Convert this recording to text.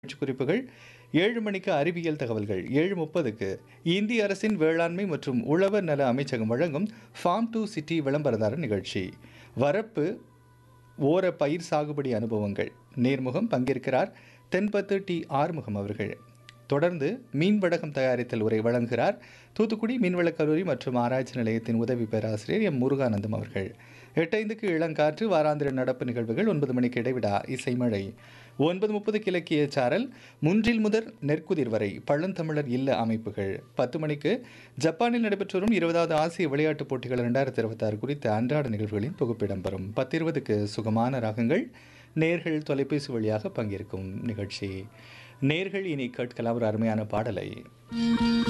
நிகழ்ச்சி குறிப்புகள் ஏழு மணிக்கு அறிவியல் தகவல்கள் ஏழு முப்பதுக்கு இந்திய அரசின் வேளாண்மை மற்றும் உழவர் நல அமைச்சகம் வழங்கும் ஃபார்ம் டு சிட்டி விளம்பரதாரர் நிகழ்ச்சி வரப்பு ஓர பயிர் சாகுபடி அனுபவங்கள் நேர்முகம் பங்கேற்கிறார் தென்பத்து டி ஆறுமுகம் அவர்கள் தொடர்ந்து மீன் வடகம் தயாரித்தல் உரை வழங்குகிறார் தூத்துக்குடி மீன்வளக் கல்லூரி மற்றும் ஆராய்ச்சி நிலையத்தின் உதவி பேராசிரியர் எம் முருகானந்தம் அவர்கள் எட்டைந்துக்கு இளங்காற்று வாராந்திர நடப்பு நிகழ்வுகள் ஒன்பது மணிக்கு இடைவிடா இசைமழை ஒன்பது முப்பதுக்கு இலக்கிய சாரல் முன்றில் முதற் நெற்குதிர் வரை பழந்தமிழர் இல்ல அமைப்புகள் பத்து மணிக்கு ஜப்பானில் நடைபெற்று வரும் இருபதாவது ஆசிய விளையாட்டுப் போட்டிகள் இரண்டாயிரத்தி இருபத்தாறு குறித்த அன்றாட நிகழ்வுகளின் தொகுப்பு இடம்பெறும் பத்து இருபதுக்கு சுகமான ராகங்கள் நேர்கள் தொலைபேசி வழியாக பங்கேற்கும் நிகழ்ச்சி நேர்கள் இனி கேட்கலாம் ஒரு அருமையான பாடலை